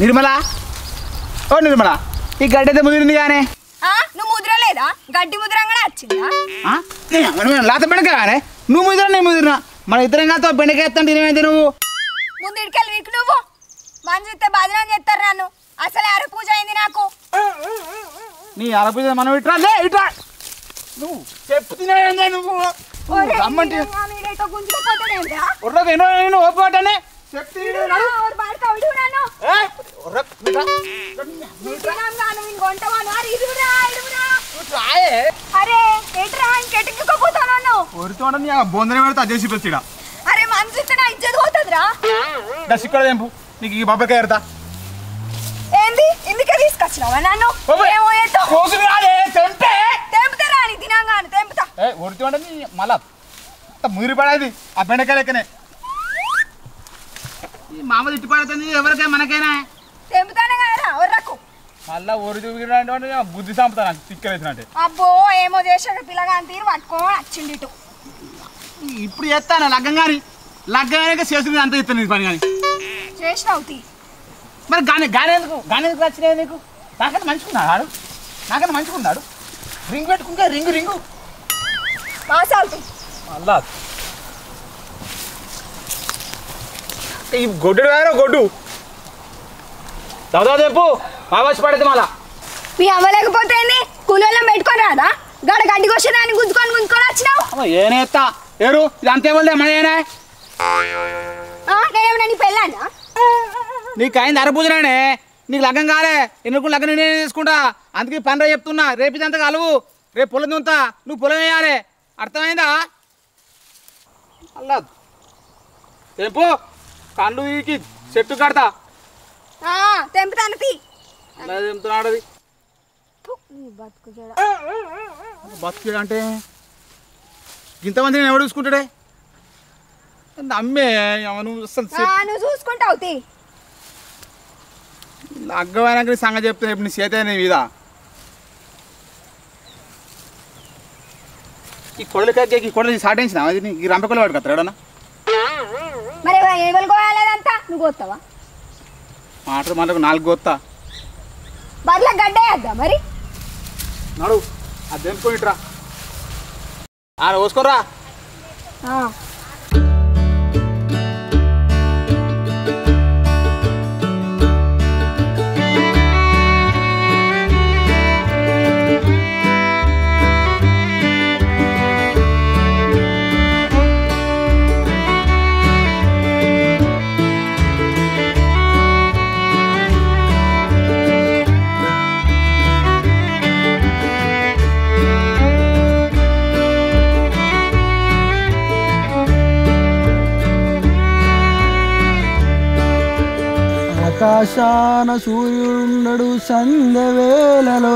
నిర్మల ఓ నిర్మల ఈ గడ్డి అయితే ముదిరింది కానీ ఆ, నువ్వు ముద్రలేదా గడ్డి ముద్రంగానే వచ్చిందా లాత బెండకాయ కానీ నువ్వు ముదిరా నేను ముదిరినా మన ఇద్దరం కాదు బెండకాయ ఎత్తాను తినేమైంది నువ్వు ముందు ఇడికెళ్ళి వీక్ నువ్వు మంచితే బదనం చేస్తారు నన్ను అసలు అర పూజ అయింది నాకు నీ అరపూజ మనం ఇట్రా లే ఇట్రా నువ్వు చెప్పు తినేమైంది నువ్వు ఒరే, రమ్మంటే ఆ మీరేటో గుంజుకుపోతాడేంట్రా? ఉర్రకు ఎన్నో నేను ఓపుకోవటానే చెప్పు ఆ, ఓరు బయటకు అవుడు నన్ను. తినాం గాను, ఇంక వంటవాను. అరే, ఇరుగురా, ఇరుగురా. అరే ఎట్రా ఇంకెట్టుకోపోతావు నన్ను ఒరితోడని బొందనే పెడతా చేసి పెచ్చిడా అరే మంచితే నా ఇజ్జత్ పోతుందిరా సిక్కడ తెంపు నీకు ఈ బొబ్బకాయ ఎడతా ఏంది ఇందుకే తీసుకొచ్చినావా నన్ను బాబాయ్. ఏమో ఏంటో కోసుకు రాలే తెంపే తెంపుతారా అని తినాగాను తెంపుతా ఏ ఒరితోడని మళ్ళా ముదిరి పడేది ఆ బెండకాయ లెక్కనే ఈ మామ తిట్టి పడుతుంది ఎవరికైనా మనకైనా తెంపుతానే కదరా ఒర్రకు మళ్ళా ఒరి చూపించడానికి బుద్ధి సంపుతా నాకు తిక్కలేసినట్టే అబ్బో ఏమో చేశాడు పిల్లగాని తీరు పట్టుకొని వచ్చిండి ఇటు ఇప్పుడు చేస్తాను లగ్గం కానీ లగ్గం కానీ చేసుకుని అంత ఇస్తాను నీ పని కానీ చేసినావు తీ మరి గానే గానే ఎందుకు గానే ఎందుకు వచ్చినాయి నీకు నాకన్నా మంచుకున్నాడు ఆడు నాకన్నా మంచుకున్నాడు రింగ్ పెట్టుకుంటే రింగు రింగు మాసాలు తీ అల్లా ఈ గొడ్డు వేరే గొడ్డు దాదా చెప్పు బాబాసి పడితే మళ్ళా మీ అవ్వలేకపోతే ఏంది కూలీలను పెట్టుకొని రాదా గడ గడ్డి కొచ్చేదాన్ని గుంజుకొని గుంజుకొని వచ్చినావు ఏనేస్తా ఏరు ఇది అంతే వాళ్ళే మన ఏనే ఆ, నేనేమన్నా నీ పెళ్ళానా నీకు అయింది అరపూజనే నీకు లగ్గం కాలే ఎన్నుకు లగ్గం నేను తీసుకుంటా అందుకే పని రా చెప్తున్నా రేపు ఇదంతా కలువు రేపు పొలం దుంతా నువ్వు పొలం వేయాలి అర్థమైందా అల్లా తెంపు కండు వీకి చెట్టు కడతా ఆ, తెంపుతాను తీ అలా తెంపుతున్నాడు అది థు, నీ బతుకు జడ. బతుకు అంటే ఇంతమంది నేను ఎవడు చూసుకుంటాడే నమ్మే నువ్వు అసలు ఆ, నువ్వు చూసుకుంటావు తీ లగ్గమైనాక నీ సంగతి చెప్తే ఇప్పుడు నీ చేత నీ మీద ఈ కొడలకి ఈ కొడలు సాటించిన అది నీ- ఈ రంపకొల వాడు కదా ఎవడన్నా మరి ఎవరు కోయాలేదంతా నువ్వు కోస్తావా మాట మాటకు నాలుగు గొత్తా బర్ల గడ్డేయద్దా మరి నడు అది తెంపుకొని ఇట్రా ఆడ పోసుకోరా ఆ. ఆకాశాన సూర్యుడున్నడు సంధ్యవేళలో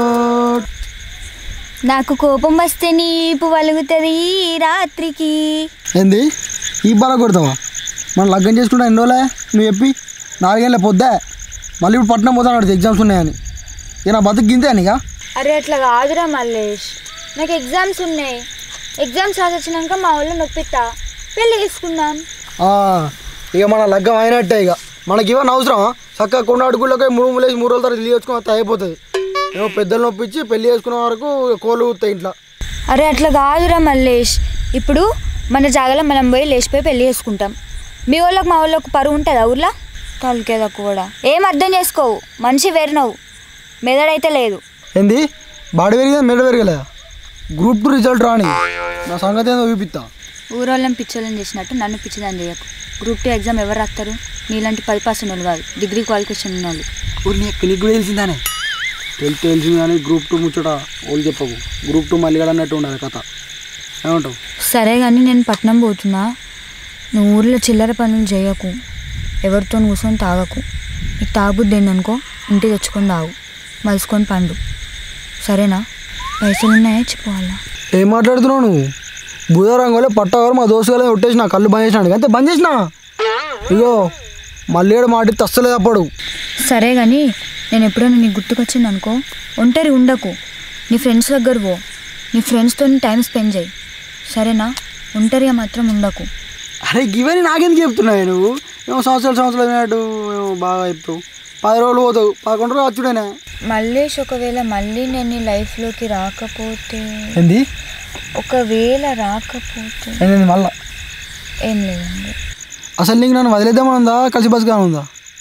నాకు కోపం వస్తే నీపు వలుగుతుంది ఈ రాత్రికి ఏంది ఈ బాల కొడతావా మనం లగ్గం చేసుకుంటా ఎన్ని రోజులే నువ్వు చెప్పి నాలుగేళ్ళ పొద్దా మళ్ళీ ఇప్పుడు పట్నం పోతాను ఎగ్జామ్స్ ఉన్నాయని ఇక నా బతుకు గింతే అనిగా అరే అట్లా కాదురా మల్లేష్ నాకు ఎగ్జామ్స్ ఉన్నాయి ఎగ్జామ్స్ రాసొచ్చినాక మా వాళ్ళు నొప్పిస్తా పెళ్ళి చేసుకుందాం ఇక మన లగ్గం అయినట్టే ఇక మనకి ఇవన్నీ అవసరం చక్కగా కొండ అడుగులోకి మూడు మూలేసి మూడు రోజుల తర్వాత ఇల్లు చేసుకుని వస్తే అయిపోతుంది ఏమో పెద్దలు నొప్పించి పెళ్లి చేసుకునే వరకు కోళ్ళు ఊతాయి ఇంట్లో అరే అట్లా కాదురా మల్లేష్ ఇప్పుడు మన జాగలో మనం పోయి లేచిపోయి పెళ్ళి చేసుకుంటాం మీ వాళ్ళకి మా వాళ్ళకి పరువు ఉంటుందా ఊర్లో తలకేదా కూడా ఏం అర్థం చేసుకోవు మనిషి వేరినవు మెదడైతే లేదు ఏంది బాడీ పెరిగిందా మెడ పెరగలేదా గ్రూప్ టూ రిజల్ట్ రాని నా సంగతి ఏందో చూపిస్తా ఊరోళ్ళని పిచ్చోళ్ళని చేసినట్టు నన్ను పిచ్చిదాన్ని చేయకు గ్రూప్ టూ ఎగ్జామ్ ఎవరు రాస్తారు నీలాంటి పది పర్సెంట్ వాళ్ళు కాదు డిగ్రీ క్వాలిఫికేషన్ ఉన్న వాళ్ళు ఊరి నీకు నీకు కూడా తెలిసిందానే తెలిసి తెలిసింది కానీ గ్రూప్ టూ ముచ్చట వాళ్ళు చెప్పకు గ్రూప్ టూ మళ్ళీ అన్నట్టు ఉండాలి కథ ఏమంటావు సరే కానీ నేను పట్నం పోతున్నా నువ్వు ఊర్లో చిల్లర పనులు చేయకు ఎవరితో కూర్చొని తాగకు నీకు తాగుద్ది ఏందనుకో ఇంటికి తెచ్చుకొని తాగు మలుసుకొని పండు సరేనా పైసలు ఉన్నాయా చెప్పాలా ఏం మాట్లాడుతున్నావు నువ్వు బుధవారం వల్ల పట్టవారు మా దోస్తు గారు కొట్టేసిన కళ్ళు బంద్ చేసినాడు అంతే బంద్ చేసిన ఇగో మళ్ళీ ఏడు మాట ఇస్తే అస్సలేదు అప్పుడు సరే కానీ నేను ఎప్పుడైనా నీకు గుర్తుకొచ్చింది అనుకో ఒంటరి ఉండకు నీ ఫ్రెండ్స్ దగ్గర పో నీ ఫ్రెండ్స్తో టైం స్పెండ్ చేయి సరేనా ఒంటరిగా మాత్రం ఉండకు అరే ఇవన్నీ నాకెందుకు చెప్తున్నావు నువ్వు ఏమో సంవత్సరాలు సంవత్సరాలు వినట్టు ఏమో బాగా చెప్తావు పది రోజులు పోతావు పదకొండు రోజులు వచ్చుడేనే మల్లేష్ ఒకవేళ మళ్ళీ నేను నీ లైఫ్లోకి రాకపోతే ఏంది ఒకవేళ రాకపోతే ఏంది మళ్ళా ఏం లేదండి అసలు నీకు నన్ను వదిలేద్దామని ఉందా కలిసి బస్గా ఉందా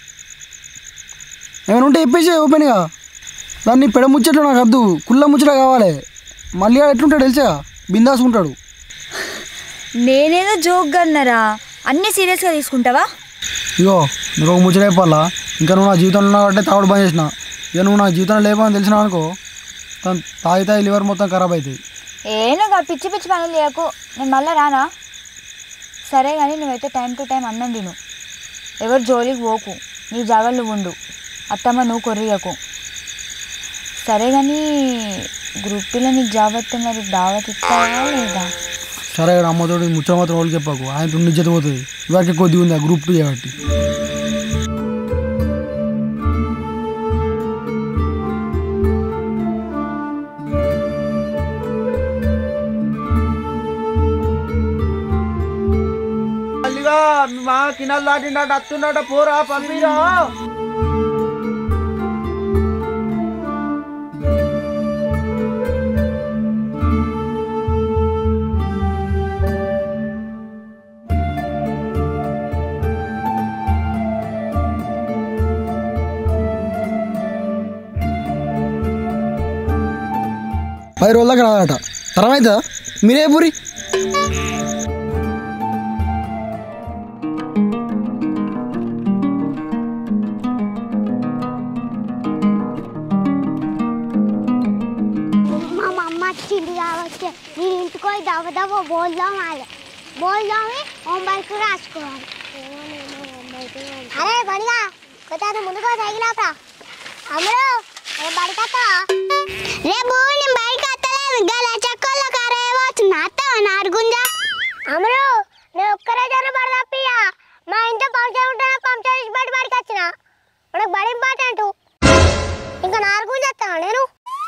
ఏమైనా ఉంటే చెప్పేసి ఓపెన్గా దాన్ని పెడ ముచ్చట్లు నాకు వద్దు కుళ్ళ ముచ్చట కావాలి మళ్ళీ ఆడు ఎట్లుంటాడు తెలుసా బిందాస్ ఉంటాడు నేనేదో జోక్ అన్నారా అన్నీ సీరియస్గా తీసుకుంటావా ఇగో నీకు ఒక ముచ్చట చెప్పాలా ఇంకా నువ్వు నా జీవితంలో ఉన్నావు అంటే తాగుడు బంద్ చేసిన ఇక నువ్వు నా జీవితంలో లేవని తెలిసినావు అనుకో తను తాగి తాగి లివర్ మొత్తం ఖరాబ్ అవుతుంది ఏనుగా పిచ్చి పిచ్చి పనులు చేయకు నేను మళ్ళీ రానా సరే కానీ నువ్వైతే టైం టు టైం అన్నం తిను ఎవరు జోలికి పోకు నీ జాగాలు నువ్వు ఉండు అత్తమ్మ నువ్వు కొర్రియకు సరే కానీ గ్రూప్ టూలో నీకు జాబ్ వస్తే మరి దావత్ ఇస్తావా లేదా సరే ఇక్కడ అమ్మతోటి ముచ్చట మాత్రం వాళ్ళకి చెప్పకు ఆయన నిజత పోతుంది ఇవాళకి కొద్దిగా ఉంది ఆ గ్రూప్ టూ చేయబట్టి మళ్ళీగా మా కినాలు దాటిండట అత్తుండట పోరా పంపిరా పది రోజుల దాకా రాదట తర్వాత మీరే పూరి మా మమ్మ వచ్చింది కాబట్టి నేను ఇంటికి పోయి దవ్వ దవ్వ బోల్దాం ఆలే బోల్దామి హోంవర్క్ రాసుకోవాలి అరే బడిగా కొత్త ముందుకో తగిలాపరా అమ్మడు రే బడికత్తా రేపు నేను బడికి వస్తలేదు గల చెక్కల్లో కరే పోతున్నా అత్తవా నారుగుంజా అమ్మడు నేను ఒక్కరే జర పడదప్పియా మా ఇంట్లో ఫంక్షన్ ఉంటే ఫంక్షన్ ఇచ్చి బడి బడికి వచ్చిన మనకు బడి ఇంపార్టెంట్ ఇంకా నారుగుంజ వస్తాను నేను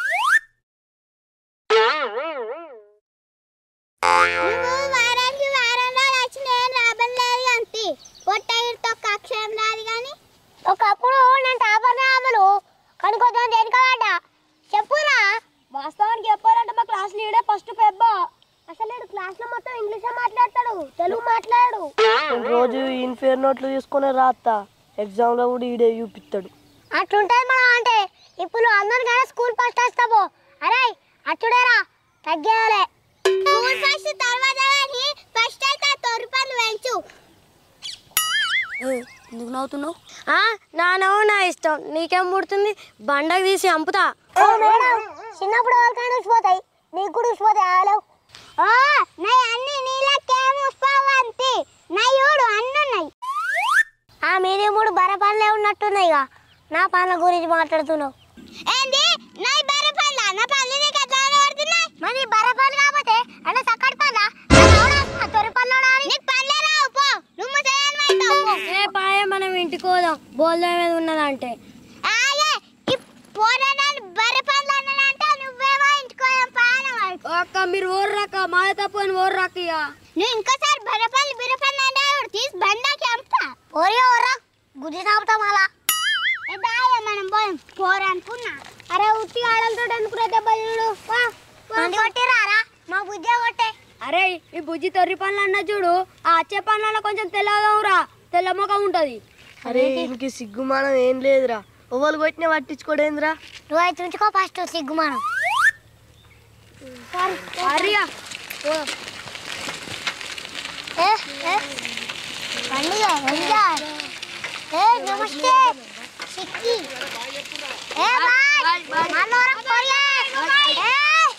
నువ్వు వారానికి వారం రోజులు వచ్చి నేను రాబడలేదు అంతే పొట్టయితో ఒక అక్షరం రాదు కానీ ఒకప్పుడు నేను టాపర్ రామను కానీ కొంచెం దేనికవాడా చెప్పురా వాస్తవానికి చెప్పాలంటే మా క్లాస్ లీడే ఫస్ట్ పెబ్బ అసలు నేను క్లాస్ లో మొత్తం ఇంగ్లీషే మాట్లాడతాడు తెలుగు మాట్లాడు రోజు ఇన్ఫేర్ నోట్లు తీసుకుని రాస్తా ఎగ్జామ్లో కూడా ఈడే చూపిస్తాడు అట్లుంటది మనం అంటే ఇప్పుడు అందరు కానీ స్కూల్ ఫస్ట్ వస్తావు అరే అచ్చుడేరా తగ్గేయాలి స్కూల్ ఫస్ట్ తర్వాత కానీ ఫస్ట్ అయితే తొరుపని పెంచు ఎందుకు నవ్వుతున్నావు నా నవ్వు నా ఇష్టం నీకేం పుడుతుంది బండకు తీసి అంపుతా ఓ మేడం చిన్నప్పుడు వాళ్ళకైనా ఉసిపోతాయి నీకు కూడా ఉసిపోతాయి ఆలో ఓ నై అన్ని నీళ్ళకేం ఉసిపోవంతి నై చూడు అన్ని ఉన్నాయి ఆ మీది మూడు బర పనులే ఉన్నట్టున్నాయి ఇక నా పనుల గురించి మాట్లాడుతున్నావు ఏంది నై బర పనుల నా పనులు నీకు ఎట్లా పడుతున్నాయి మరి బర పనులు కాకపోతే అంటే సక్కడి పనుల తొరి పనులు నీకు పనులే రావు పో నువ్వు ముసలాయనమైతావు పో ఏ పాయ మనం ఇంటికి పోదాం బోల్దా మీద ఉన్నదంటే ఆగే ఈ పోరాడాలు బర్రె పనులు అన్నానంటే నువ్వేమో ఇంటికోయం పానం అక్క మీరు ఓరు రాక మాదే తప్పు అని ఓరు రాక ఇక నువ్వు ఇంకోసారి బర్రె పనులు బిర్రె పనులు అంటే ఇప్పుడు తీసి బండాకి అమ్ముతా పోరే ఓరా గుడి తాపుతాం అలా ఏ బాగా మనం పోయాం పోరు అనుకున్నా అరే ఉత్తి ఆడలతో ఎందుకు దెబ్బలు చూడు వా మంది కొట్టిరారా మా బుద్ధి కొట్టే అరే ఈ బుజ్జి తొర్రి పనులు అన్న చూడు ఆ అచ్చే పనులలో కొంచెం తెల్లదవురా తెల్ల ముఖం ఉంటది అరే ఇంక సిగ్గుమానం ఏం లేదురా ఎవరు కొట్టినా పట్టించుకోడేంద్రా నువ్వు అయితే ఉంచుకో ఫస్ట్ సిగ్గుమానం అరియా ఏ ఏ పండుగ ఎంజాయ్ ఏ నమస్తే సిక్కి ఏ బాయ్ మనోరం కొరియా ఏ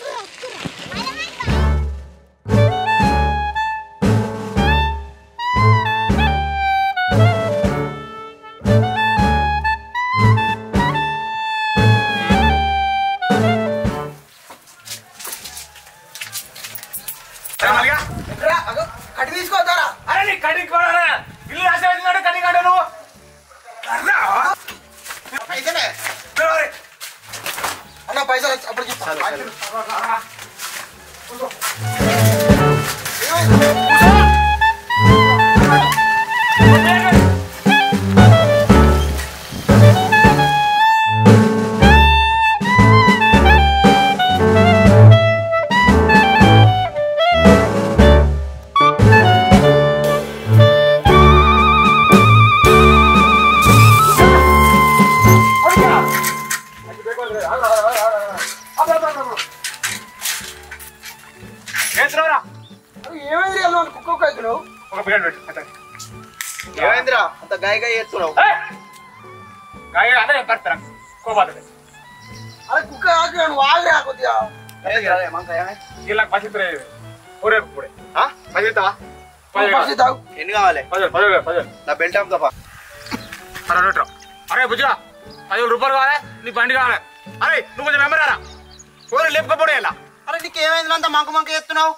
కట్టి తీసుకోతారా అరే నీ కడికి పోరా ఇల్లు రాసి వచ్చినాడు కడికి కాడు నువ్వు అర్రా అన్న పైసలు అప్పుడు చెప్తాను చేస్తున్నావురా ఏమైంది కుక్క అవుతున్నావు ఒక బిర్యానీ పెట్టు అతనికి. ఏమైందిరా అంత గాయ గాయ చేస్తున్నావు ఏయ్! గాయ అదే పడతారా కోబాతుంది అరే కుక్క ఆకు నువ్వు ఆగిరా కొద్దిగా ఇలా పసిత్రే ఊరే ఇప్పుడే పసిస్తావా పరిస్థితి తాగు. ఎన్ని కావాలి పదివేలు పదివేలు పదివేలు నా బెల్ట్ అమ్ముతాపా అరే నోట్రా అరే బుజ్జా పదివేలు రూపాయలు కావాలి నీ బండి కావాలి అరే నువ్వు కొంచెం మెంబర్ రా ఊరు లేపుకపోడే ఇలా అరే నీకు ఏమైంది అంత మంకు మంక చేస్తున్నావు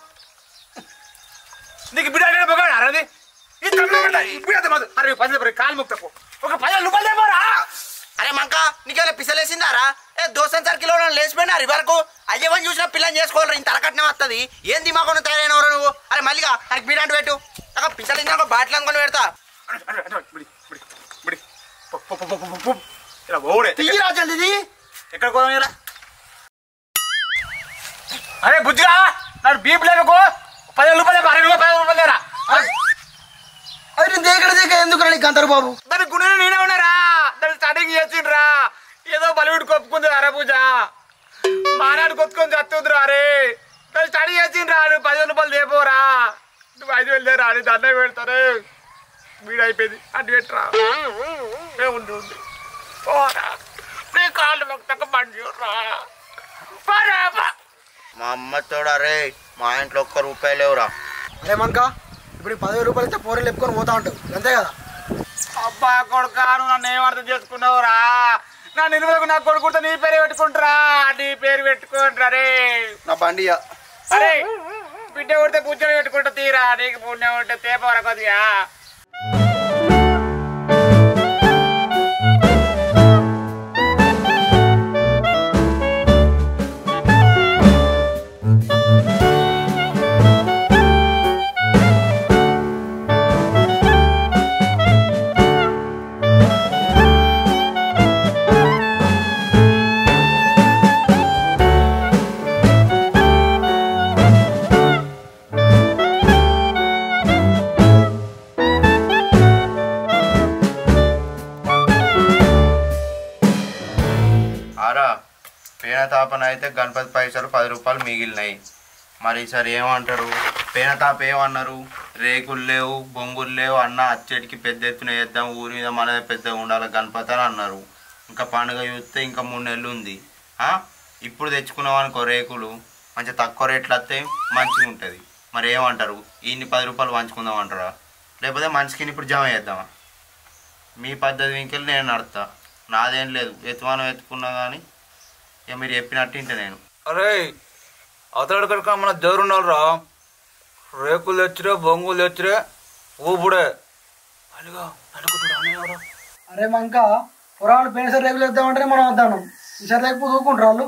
నీకు బిడ్డ అంటే పొగాడు అరది ఈ తమ్ముడు పెడతా, ఈ బిడ్డ మాత్రం. అరే పదివేలు పది కాలు ముక్తకు ఒక పదివేలు రూపాయలు తెపోరా అరే మంక నీకేమైనా పిసలేసిందారా ఏ దోసం సర్కిల్ లేచిపోయినారు వరకు అయ్యవని చూసిన పిల్లని చేసుకోవాలి ఇంత అరకట్నం వస్తుంది ఏం దిమాకొని తయారైనవరా నువ్వు అరే మళ్ళీగా అరే బీడంటు పెట్టు అక్కడ పిసలించిన బాటిల్ అనుకొని పెడతా అరే, అరే, అరే, బిడి, బిడి, బిడి. పో, పో, పో, పో, పో, పో. ఇలా ఓడే తీరా జల్దీ ఎక్కడ పోదాం ఇలా అరే బుజ్జిగా నాడు బీప్ లేకో పదివేల రూపాయలు లేపు, అరే నువ్వు పదివేల రూపాయలు లేరా అరే నేను దేకడ దేక ఎందుకు నీకు అంటారు బాబు దాని గుణం నేనే ఉన్నారా దాన్ని స్టార్టింగ్ చేసిండ్రా ఏదో బలివుడ్ కొప్పుకుంది అరే పూజ మానాడు కొట్టుకొని చస్తుందిరా అరే దాన్ని స్టడీ చేసిండ్రా నువ్వు పదివేల రూపాయలు లేపోరా నువ్వు ఐదు వేలు లేరా అని దండ పెడతారే వీడు అయిపోయింది అటు పెట్టరా ఏ ఉండి ఉండి పోరా నీ కాళ్ళు మొక్క పని చూడరా పోరా, పో. మా అమ్మ తోడు అరే మా ఇంట్లో ఒక్క రూపాయి లేవురా అరే మనక ఇప్పుడు ఈ పదివేల రూపాయలు ఇస్తే పోరీలు చెప్పుకొని పోతా ఉంటావు అంతే కదా అబ్బా కొడుకా నువ్వు నన్ను ఏం అర్థం చేసుకున్నావురా నా నిలువలకు నా కొడుకుతో నీ పేరు పెట్టుకుంటారా నీ పేరు పెట్టుకుంటారా రే నా బండి ఇయ్య. అరే బిడ్డ కొడితే కూర్చొని పెట్టుకుంటా తీరా నీకు పుణ్యం ఉంటే తేపవరా కొద్దిగా ఆరా పేన తాపన అయితే గణపతి పైసలు పది రూపాయలు మిగిలినాయి మరి ఈసారి ఏమంటారు పేన తాప ఏమన్నారు రేకులు లేవు బొంగులు లేవు అన్న అచ్చడికి పెద్ద ఎత్తున వేద్దాం ఊరి మీద మనదే పెద్దగా ఉండాలి గణపతి అని అన్నారు ఇంకా పండుగ చూస్తే ఇంకా మూడు నెలలు ఉంది ఆ? ఇప్పుడు తెచ్చుకున్నాం అనుకో రేకులు మంచి తక్కువ రేట్లు వస్తే మంచిగా ఉంటుంది మరి ఏమంటారు ఇన్ని పది రూపాయలు పంచుకుందాం అంటారా లేకపోతే మనిషికి ఇప్పుడు జమ చేద్దామా మీ పద్ధతి వెంకెళ్ళి నేను నడుతా నాదేం లేదు ఎత్తుమానం ఎత్తుకున్నా కానీ ఇక మీరు చెప్పినట్టు ఇంట నేను అరే అవతల కనుక మన దేవుడు ఉన్నారా రేకులు తెచ్చిరే బొంగులు తెచ్చిరే ఊపుడే అడిగా అనుకుంటున్నా అరే మంక పురాణాలు పెయిన్ సార్ రేగులు వేద్దామంటే మనం వద్దాం ఈసారి లేకపోతే ఊరుకుంటారు వాళ్ళు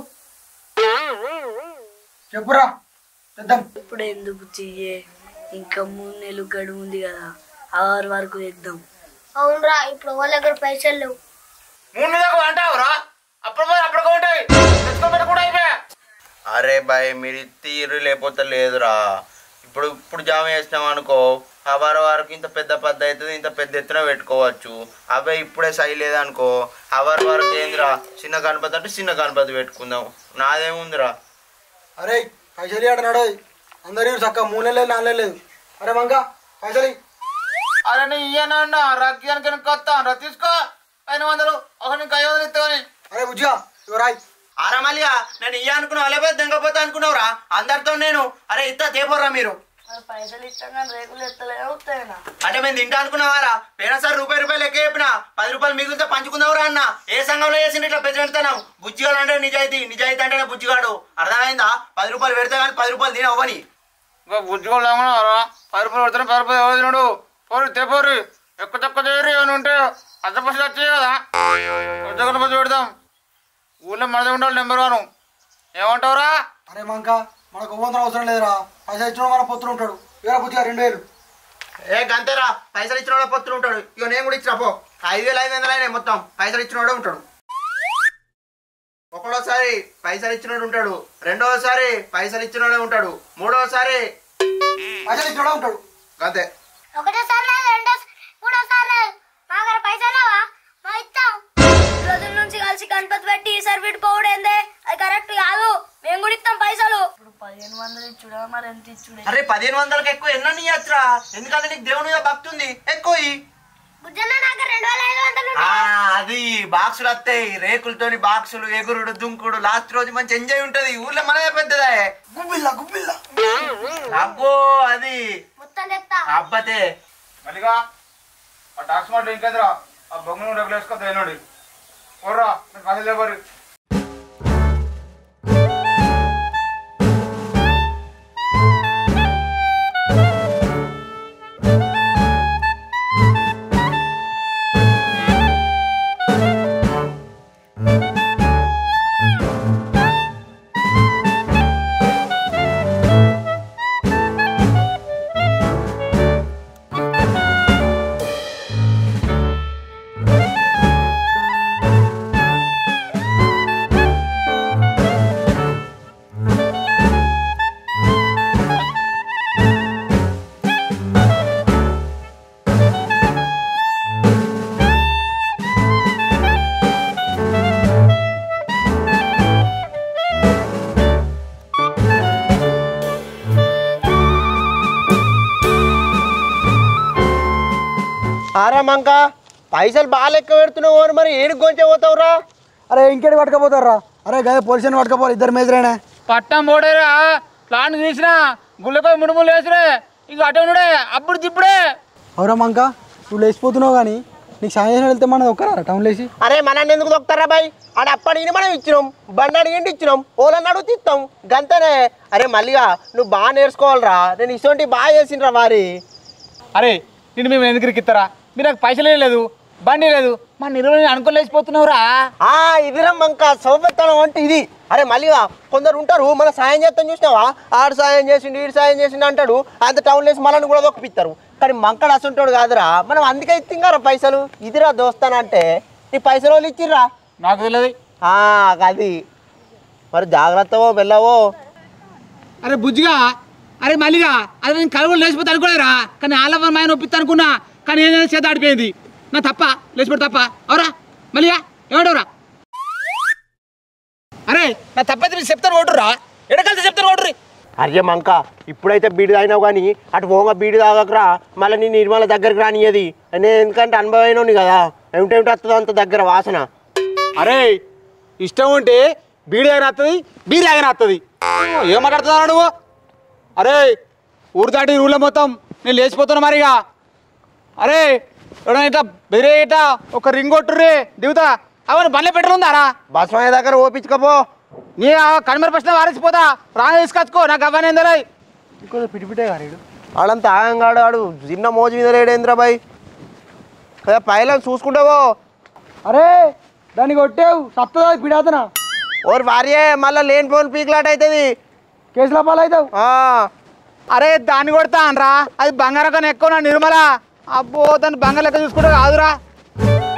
చెప్పురా చేద్దాం ఇప్పుడు ఎందుకు చెయ్యే ఇంకా మూడు నెలలు గడువు ఉంది కదా ఆరు వరకు వేద్దాం అవునరా ఇప్పుడు వాళ్ళ దగ్గర పైసలు లేవు మూడు దాకా అంటావురా అప్పుడు పోయి అప్పుడు ఉంటాయి తెచ్చుకోబెట్ట కూడా అయిపోయా అరే బాయ్ మీరు తీరు లేకపోతే లేదురా ఇప్పుడు ఇప్పుడు జామ వేసినాం అనుకో ఆ వార వరకు ఇంత పెద్ద పెద్ద అవుతుంది ఇంత పెద్ద ఎత్తున పెట్టుకోవచ్చు అవే ఇప్పుడే సై లేదనుకో ఆ వార వరకు ఏందిరా చిన్న గణపతి అంటే చిన్న గణపతి పెట్టుకుందాం నాదేముందిరా అరే పైసలు ఆడ నడవది అందరూ చక్క మూడు నెలలు నాలుగు నెలలు లేదు అరే మంక పైసలు ఇయ్యి. అరే నీ ఇయ్యనన్నా రగ్గానికి కొత్తా తీసుకో పైన వందలు ఒక నీకు ఐదు వందలు ఇస్తావని అరే బుజ్జిగా ఇవ్వ రాయ్ ఆరా మళ్ళీ నేను ఇయ్య అనుకున్నావు లేకపోతే దెంగపోతే అనుకున్నావురా అందరితో నేను అరే ఇత్త తేపోర్రా మీరు పైసలు ఇస్తాం కానీ రేకులు ఎత్తలేవు వస్తాయనా అంటే మేము తింటా అనుకున్నావారా పోయినసారి రూపాయి రూపాయలు లెక్క చెప్పిన పది రూపాయలు మిగిలితే పంచుకుందావురా అన్న ఏ సంఘంలో చేసిండు ఇట్లా పెద్దెడతాను బుజ్జిగాడు అంటే నిజాయితీ నిజాయితీ అంటేనే బుజ్జిగాడు అర్థమైందా పది రూపాయలు పెడితే కానీ పది రూపాయలు తినవని ఇంకా బుజ్జుకోలేమన్నారా పది రూపాయలు పెడతాను పది రూపాయలు ఎవరు తినడు పోరు తెపోరు ఎక్కువ తక్కువ చేయరు ఏమైనా ఉంటే అర్ధ పైసలు వచ్చాయి కదా పెద్ద పది పెడదాం ఊళ్ళో మనది ఉండాలి నెంబర్ వన్ ఏమంటావురా అరే మంక మనకు ఒవ్వంతరం అవసరం లేదురా పైసలు ఇచ్చిన మన పొత్తులు ఉంటాడు ఇవ్వరా బుజ్జిగా రెండు వేలు ఏ గంతేరా పైసలు ఇచ్చిన వాడు పొత్తులు ఉంటాడు ఇక నేను కూడా ఇచ్చిన పో ఐదు వేలు ఐదు వందలు అయినాయి మొత్తం పైసలు ఇచ్చిన వాడే ఉంటాడు ఒకటోసారి పైసలు ఇచ్చినోడు ఉంటాడు రెండోసారి పైసలు ఇచ్చినోడే ఉంటాడు మూడోసారి పైసలు ఇచ్చిన ఉంటాడు అంతే ఒకటోసారి లేదు రెండోసారి మూడోసారి లేదు మా దగ్గర పైసలు లేవా మా ఇస్తాం రోజుల నుంచి కలిసి గణపతి పెట్టి ఈసారి విడిపోవడేందే అది కరెక్ట్ కాదు మేము కూడా ఇస్తాం పైసలు ఇప్పుడు పది పదిహేను వందలు ఇచ్చుడా మరి ఎంత ఇచ్చుడే అరే పదిహేను వందలకి ఎక్కువ ఎన్న ఇయ్యచ్చురా ఎందుకంటే నీకు దేవుని మీద భక్తి ఉంది ఎక్కువ ఇయ్యి. బుజ్జన్న నాకు రెండు వేల ఐదు వందలు ఆ, అది బాక్సులు వస్తాయి రేకులతోని బాక్సులు ఎగురుడు దుంకుడు లాస్ట్ రోజు మంచి ఎంజాయ్ ఉంటది ఊర్లో మనమే పెద్దదే గుబ్బిల్ల గుబ్బిల్ల అబ్బో అది మొత్తం తెస్తా అబ్బతే మళ్ళీగా ఆ డాక్స్ మాట ఇంకేదిరా ఆ బొంగును డబ్బులు వేసుకో తేనోడి పోర్రా మీరు పైసలు లేవరు ఆరా మంక పైసలు బాగా లెక్క పెడుతున్నావు అని మరి ఏడు కొంచెం పోతావురా అరే ఇంకేటి పట్టుకపోతారా అరే గదే పోలీసుని పట్టుకపోవాలి ఇద్దరు మేజరేనే పట్టం పోడేరా ప్లాన్ తీసిన గుళ్ళకో ముడుములు వేసిరే ఇక అటెండుడే అప్పుడు తిప్పుడే అవురా మంక నువ్వు లేచిపోతున్నావు కానీ నీకు సాయం చేసిన వెళ్తే మనది ఒక్కరా టౌన్ లేచి అరే మనల్ని ఎందుకు దొక్కుతారా బాయ్ ఆడ అప్పటికి మనం ఇచ్చినాం బండి అడిగింటి ఇచ్చినాం ఓలన్న అడుగు ఇస్తాం గంతనే అరే మళ్ళీగా నువ్వు బాగా నేర్చుకోవాలిరా నేను ఇటువంటి బాగా చేసిండ్రా వారి అరే నేను మేము ఎందుకు ఇరికిస్తారా మీరు నాకు పైసలే లేదు బండి లేదు మా నిర్వహణ అనుకోలేసిపోతున్నావురా ఆ ఇదిరా మంక సౌపెత్తనం అంటే ఇది అరే మళ్ళీగా కొందరు ఉంటారు మన సాయం చేస్తాం చూసినావా ఆడు సాయం చేసిండు ఈడు సాయం చేసిండు అంటాడు అంత టౌన్ లేసి మనల్ని కూడా దొక్కిపిస్తారు కానీ మంకడు అసంటాడు కాదురా మనం అందుకే ఇచ్చింగారా పైసలు ఇదిరా దోస్తానంటే నీ పైసలు వాళ్ళు ఇచ్చిర్రా నాకు తెలియదు ఆ, అది మరి జాగ్రత్తవో వెళ్ళవో అరే బుజ్జిగా అరే మళ్ళీగా అదే నేను కలుగులు లేచిపోతే అనుకోలేరా కానీ ఆలవ మాయన ఒప్పిస్తా అనుకున్నా కానీ ఏదైనా చేత ఆడిపోయింది నా తప్ప లేచిపోతే తప్ప అవరా మళ్ళీగా ఏమంటావురా అరే నా తప్పైతే మీరు చెప్తాను ఓటురా ఎడకలితే చెప్తాను ఓటురి అర్య మంక ఇప్పుడైతే బీడి తాగినావు కానీ అటు పోగా బీడి తాగకరా మళ్ళీ నీ నిర్మల దగ్గరికి రానియది నేను ఎందుకంటే అనుభవమైనవి కదా ఏమిటేమిటి వస్తుందో అంత దగ్గర వాసన అరే ఇష్టం ఉంటే బీడి ఆగిన వస్తుంది బీడి ఆగిన వస్తుంది ఏం మాట్లాడుతున్నావు నువ్వు అరే ఊరు దాటి ఊళ్ళో మొత్తం నేను లేచిపోతున్నా మరిగా అరే ఎవడన్నా ఇట్లా బెదిరే ఇట్లా ఒక రింగ్ కొట్టుర్రే దిగుతా అవన్నీ బండ్లో పెట్రోల్ ఉందారా బస్మయ్య దగ్గర ఓపించుకపో నీ కనిమరి ప్రశ్న వారేసిపోతా ప్రాణం తీసుకొచ్చుకో నాకు అవన్నీ ఏందరై పిటిపిటే గారు ఆడంతా ఆగంగాడు ఆడు చిన్న మోజు మీద లేడేంద్ర బాయ్ కదా పైలను చూసుకుంటావో అరే దాన్ని కొట్టావు సత్తదా పిడాతనా ఓరు భార్యే మళ్ళీ లేని పోని పీకులాట అవుతుంది కేసుల పాలవుతావు అరే దాన్ని కొడతా అనరా అది బంగారం కన్నా ఎక్కువ నా నిర్మల అబ్బో దాన్ని బంగారం లెక్క చూసుకుంటే కాదురా